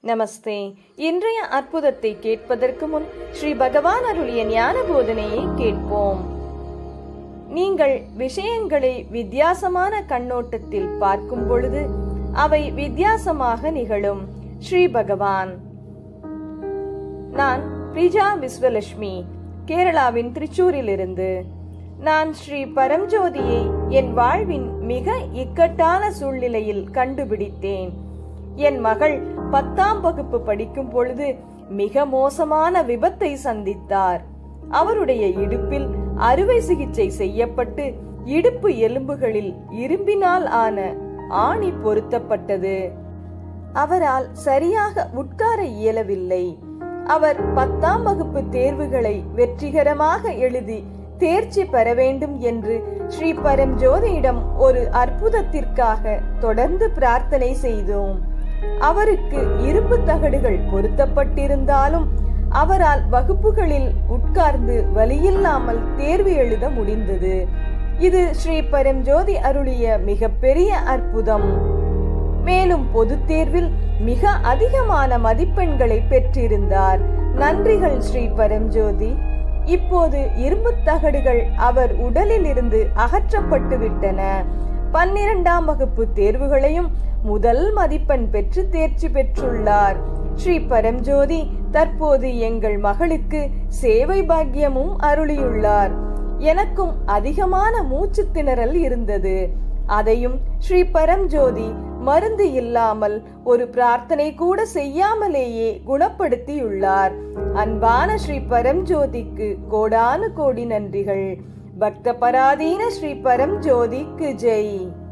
நமஸ்தே இன்றைய அற்புதத்தை கேட்பதற்கு முன் ஸ்ரீ பகவான் அருளிய ஞான போதனையை கேட்போம் நீங்கள் விஷயங்களை வித்தியாசமான கண்ணோட்டத்தில் பார்க்கும் பொழுது அவை வித்தியாசமாக நிகழும் ஸ்ரீ பகவான் நான் பிரிஜா விஸ்வலட்சுமி கேரளாவின் திருச்சூரிலிருந்து நான் ஸ்ரீ பரம்ஜோதியை என் வாழ்வின் மிக இக்கட்டான சூழ்நிலையில் கண்டுபிடித்தேன் என் மகள் பத்தாம் வகுப்பு படிக்கும் பொழுது மிக மோசமான விபத்தை சந்தித்தார் அவருடைய இடுப்பில் அறுவை சிகிச்சை செய்யப்பட்டு இடுப்பு எலும்புகளில் இரும்பினால் ஆன ஆணி பொருத்தப்பட்டது அவரால் சரியாக உட்கார இயலவில்லை அவர் பத்தாம் வகுப்பு தேர்வுகளை வெற்றிகரமாக எழுதி தேர்ச்சி பெற வேண்டும் என்று ஸ்ரீ பரம்ஜோதியிடம் ஒரு அற்புதத்திற்காக தொடர்ந்து பிரார்த்தனை செய்தோம் அவருக்கு இரும்பு தகடுகள் பொருத்தப்பட்டிருந்தாலும் அவரால் வகுப்புகளில் உட்கார்ந்து வலியில்லாமல் தேர்வு எழுத முடிந்தது இது ஸ்ரீ பரம்ஜோதி அருளிய மிகப்பெரிய அற்புதம் மேலும் பொதுத் தேர்வில் மிக அதிகமான மதிப்பெண்களை பெற்றிருந்தார் நன்றிகள் ஸ்ரீ பரம்ஜோதி இப்போது இரும்பு தகடுகள் அவர் உடலில் இருந்து அகற்றப்பட்டு விட்டன பன்னிரண்டாம் வகுப்பு தேர்வுகளையும் முதல் மதிப்பெண் பெற்று தேர்ச்சி பெற்றுள்ளார் ஸ்ரீ பரம்ஜோதி தற்போது எங்கள் மகளுக்கு சேவை பாக்கியமும் அருளியுள்ளார் எனக்கும் அதிகமான மூச்சு திணறல் இருந்தது அதையும் ஸ்ரீ பரம்ஜோதி மருந்து இல்லாமல் ஒரு பிரார்த்தனை கூட செய்யாமலேயே குணப்படுத்தியுள்ளார் அன்பான ஸ்ரீ பரம்ஜோதிக்கு கோடானு கோடி நன்றிகள் பக்த பராதீன ஸ்ரீ பரம்ஜோதிக்கு ஜெய்